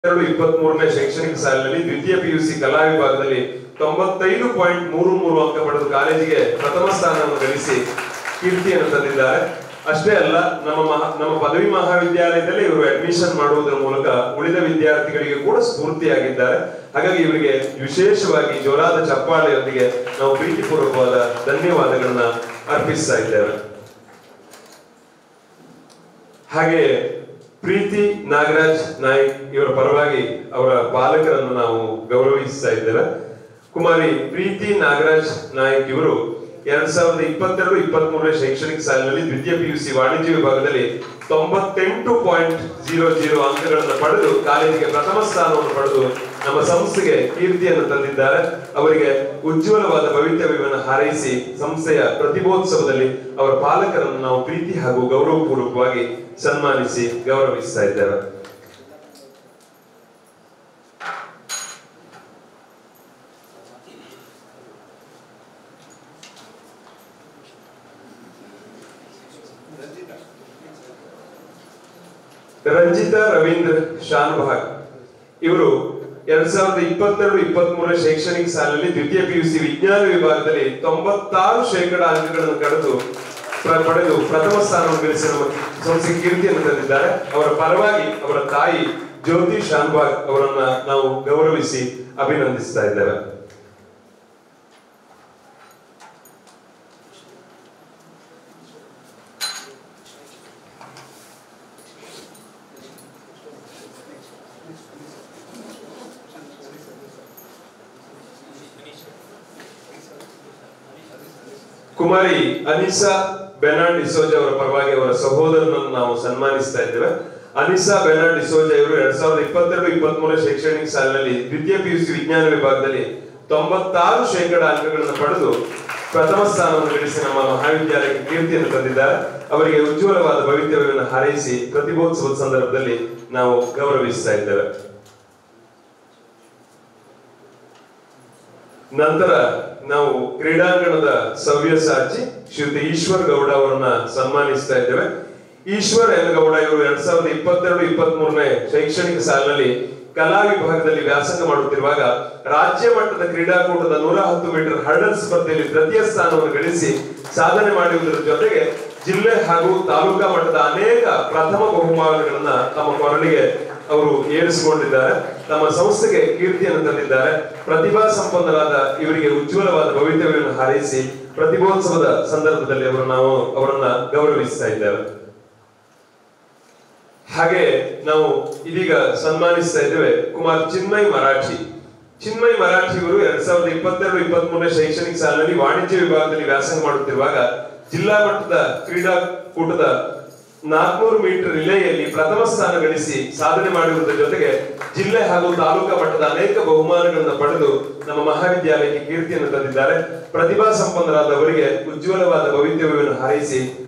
ಎರಡು ಇಪ್ಪತ್ತ್ ಮೂರನೇ ಶೈಕ್ಷಣಿಕ ಸಾಲಿನಲ್ಲಿ ದ್ವಿತೀಯ ಪಿಯುಸಿ ಕಲಾ ವಿಭಾಗದಲ್ಲಿ ತೊಂಬತ್ತೈದು ಪಾಯಿಂಟ್ ಮೂರು ಮೂರು ಅಂಕ ಪಡೆದು ಕಾಲೇಜಿಗೆ ಪ್ರಥಮ ಸ್ಥಾನವನ್ನು ಗಳಿಸಿ ಕೀರ್ತಿಯನ್ನು ತಂದಿದ್ದಾರೆ ಅಷ್ಟೇ ಅಲ್ಲ ನಮ್ಮ ಮಹಾ- ನಮ್ಮ ಪದವಿ ಮಹಾವಿದ್ಯಾಲಯದಲ್ಲಿ ಇವರು ಅಡ್ಮಿಷನ್ ಮಾಡುವುದರ ಮೂಲಕ ಉಳಿದ ವಿದ್ಯಾರ್ಥಿಗಳಿಗೆ ಕೂಡ ಸ್ಫೂರ್ತಿಯಾಗಿದ್ದಾರೆ ಹಾಗಾಗಿ ಇವರಿಗೆ ವಿಶೇಷವಾಗಿ ಜೋರಾದ ಚಪ್ಪಾಳೆಯೊಂದಿಗೆ ನಾವು ಪ್ರೀತಿಪೂರ್ವಕವಾದ ಧನ್ಯವಾದಗಳನ್ನ ಅರ್ಪಿಸ್ತಾ ಇದ್ದೇವೆ ಹಾಗೆ ಪ್ರೀತಿ ನಾಗರಾಜ್ ನಾಯ್ಕ್ ಇವರ ಪರವಾಗಿ ಅವರ ಪಾಲಕರನ್ನು ನಾವು ಗೌರವಿಸ್ತಾ ಇದ್ದೇವೆ ಕುಮಾರಿ ಪ್ರೀತಿ ನಾಗರಾಜ್ ನಾಯ್ಕ್ ಇವರು ಎರಡ್ ಸಾವಿರದ ಇಪ್ಪತ್ತೆರಡು ಇಪ್ಪತ್ತ್ ಮೂರನೇ ಶೈಕ್ಷಣಿಕ ಸಾಲಿನಲ್ಲಿ ದ್ವಿತೀಯ ಪಿಯುಸಿ ವಾಣಿಜ್ಯ ವಿಭಾಗದಲ್ಲಿ ತೊಂಬತ್ತೆಂಟು ಪಾಯಿಂಟ್ ಜೀರೋ ಜೀರೋ ಅಂಕಗಳನ್ನು ಪಡೆದು ಕಾಲೇಜಿಗೆ ಪ್ರಥಮ ಸ್ಥಾನವನ್ನು ಪಡೆದು ನಮ್ಮ ಸಂಸ್ಥೆಗೆ ಕೀರ್ತಿಯನ್ನು ತಂದಿದ್ದಾರೆ ಅವರಿಗೆ ಉಜ್ವಲವಾದ ಭವಿತವ್ಯವನ್ನು ಹಾರೈಸಿ ಸಂಸ್ಥೆಯ ಪ್ರತಿಭೋತ್ಸವದಲ್ಲಿ ಅವರ ಪಾಲಕರನ್ನು ನಾವು ಪ್ರೀತಿ ಹಾಗೂ ಗೌರವಪೂರ್ವಕವಾಗಿ ಸನ್ಮಾನಿಸಿ ಗೌರವಿಸ್ತಾ ಇದ್ದೇವೆ ರಂಜಿತಾ ರವೀಂದ್ರ ಶಾನ್ಭಾಗ್ ಇವರು ಎರಡ್ ಸಾವಿರದ ಇಪ್ಪತ್ತೆರಡು ಇಪ್ಪತ್ತ್ ಮೂರನೇ ಶೈಕ್ಷಣಿಕ ಸಾಲಿನಲ್ಲಿ ದ್ವಿತೀಯ ಪಿಯುಸಿ ವಿಜ್ಞಾನ ವಿಭಾಗದಲ್ಲಿ ತೊಂಬತ್ತಾರು ಶೇಕಡ ಅಂಕಗಳನ್ನು ಕಳೆದು ಪ್ರ- ಪಡೆದು ಪ್ರಥಮ ಸ್ಥಾನವನ್ನು ಗಳಿಸಿ ನಮ್ಮ ಸಂಸ್ಥೆ ಕೀರ್ತಿಯನ್ನು ತಂದಿದ್ದಾರೆ ಅವರ ಪರವಾಗಿ ಅವರ ತಾಯಿ ಜ್ಯೋತಿ ಶಾನ್ಭಾಗ್ ಅವರನ್ನ ನಾವು ಗೌರವಿಸಿ ಅಭಿನಂದಿಸ್ತಾ ಇದ್ದೇವೆ ಕುಮಾರಿ ಅನಿಸಾ ಬೆನಾಡ್ ಡಿಸೋಜ ಅವರ ಪರವಾಗಿ ಅವರ ಸಹೋದರನನ್ನು ನಾವು ಸನ್ಮಾನಿಸ್ತಾ ಇದ್ದೇವೆ ಅನಿಸಾ ಬೆನಾಡ್ ಡಿಸೋಜ ಇವರು ಎರಡ್ ಸಾವಿರದ ಇಪ್ಪತ್ತೆರಡು ಇಪ್ಪತ್ತ್ ಮೂರನೇ ಶೈಕ್ಷಣಿಕ ಸಾಲಿನಲ್ಲಿ ದ್ವಿತೀಯ ಪಿಯುಸಿ ವಿಜ್ಞಾನ ವಿಭಾಗದಲ್ಲಿ ತೊಂಬತ್ತಾರು ಶೇಕಡ ಅಂಕಗಳನ್ನು ಪಡೆದು ಪ್ರಥಮ ಸ್ಥಾನವನ್ನು ಗಳಿಸಿ ನಮ್ಮ ಮಹಾವಿದ್ಯಾಲಯಕ್ಕೆ ಕೀರ್ತಿಯನ್ನು ತಂದಿದ್ದಾರೆ ಅವರಿಗೆ ಉಜ್ವಲವಾದ ಭವಿತವ್ಯವನ್ನು ಹಾರೈಸಿ ಪ್ರತಿಭೋತ್ಸವದ ಸಂದರ್ಭದಲ್ಲಿ ನಾವು ಗೌರವಿಸ್ತಾ ಇದ್ದೇವೆ ನಂತರ ನಾವು ಕ್ರೀಡಾಂಗಣದ ಸವ್ಯಸಾಚಿ ಶ್ರೀಯುತ ಈಶ್ವರ್ ಗೌಡ ಅವರನ್ನ ಸನ್ಮಾನಿಸ್ತಾ ಇದ್ದೇವೆ ಈಶ್ವರ್ ಎನ್ ಗೌಡ ಇವರು ಎರಡ್ ಸಾವಿರದ ಇಪ್ಪತ್ತೆರಡು ಇಪ್ಪತ್ತ್ ಮೂರನೇ ಶೈಕ್ಷಣಿಕ ಸಾಲಿನಲ್ಲಿ ಕಲಾ ವಿಭಾಗದಲ್ಲಿ ವ್ಯಾಸಂಗ ಮಾಡುತ್ತಿರುವಾಗ ರಾಜ್ಯ ಮಟ್ಟದ ಕ್ರೀಡಾಕೂಟದ ನೂರ ಹತ್ತು ಮೀಟರ್ ಹರ್ಡಲ್ ಸ್ಪರ್ಧೆಯಲ್ಲಿ ತೃತೀಯ ಸ್ಥಾನವನ್ನು ಗಳಿಸಿ ಸಾಧನೆ ಮಾಡುವುದರ ಜೊತೆಗೆ ಜಿಲ್ಲೆ ಹಾಗೂ ತಾಲೂಕಾ ಮಟ್ಟದ ಅನೇಕ ಪ್ರಥಮ ಬಹುಮಾನಗಳನ್ನ ತಮ್ಮ ಕೊರಳಿಗೆ ಅವರು ಏರಿಸಿಕೊಂಡಿದ್ದಾರೆ ತಮ್ಮ ಸಂಸ್ಥೆಗೆ ಕೀರ್ತಿಯನ್ನು ತಂದಿದ್ದಾರೆ ಪ್ರತಿಭಾ ಸಂಪನ್ನರಾದ ಇವರಿಗೆ ಉಜ್ವಲವಾದ ಭವಿತವ್ಯವನ್ನು ಹಾರೈಸಿ ಪ್ರತಿಭೋತ್ಸವದ ಸಂದರ್ಭದಲ್ಲಿ ಅವರು ನಾವು ಅವರನ್ನ ಗೌರವಿಸ್ತಾ ಇದ್ದೇವೆ ಹಾಗೆ ನಾವು ಇದೀಗ ಸನ್ಮಾನಿಸ್ತಾ ಇದ್ದೇವೆ ಕುಮಾರ್ ಚಿನ್ಮಯ್ ಮರಾಠಿ ಚಿನ್ಮಯ್ ಮರಾಠಿ ಇವರು ಎರಡ್ ಸಾವಿರದ ಇಪ್ಪತ್ತೆರಡು ಇಪ್ಪತ್ತ್ ಮೂರನೇ ಶೈಕ್ಷಣಿಕ ಸಾಲಿನಲ್ಲಿ ವಾಣಿಜ್ಯ ವಿಭಾಗದಲ್ಲಿ ವ್ಯಾಸಂಗ ಮಾಡುತ್ತಿರುವಾಗ ಜಿಲ್ಲಾ ಮಟ್ಟದ ಕ್ರೀಡಾಕೂಟದ ನಾಲ್ಕುನೂರು ಮೀಟರ್ ರಿಲೇಯಲ್ಲಿ ಪ್ರಥಮ ಸ್ಥಾನ ಗಳಿಸಿ ಸಾಧನೆ ಮಾಡಿರುವುದರ ಜೊತೆಗೆ ಜಿಲ್ಲೆ ಹಾಗೂ ತಾಲೂಕಾ ಮಟ್ಟದ ಅನೇಕ ಬಹುಮಾನಗಳನ್ನು ಪಡೆದು ನಮ್ಮ ಮಹಾವಿದ್ಯಾಲಯಕ್ಕೆ ಕೀರ್ತಿಯನ್ನು ತಂದಿದ್ದಾರೆ ಪ್ರತಿಭಾ ಸಂಪನ್ನರಾದವರಿಗೆ ಉಜ್ವಲವಾದ ಭವಿತವ್ಯವನ್ನು ಹಾರೈಸಿ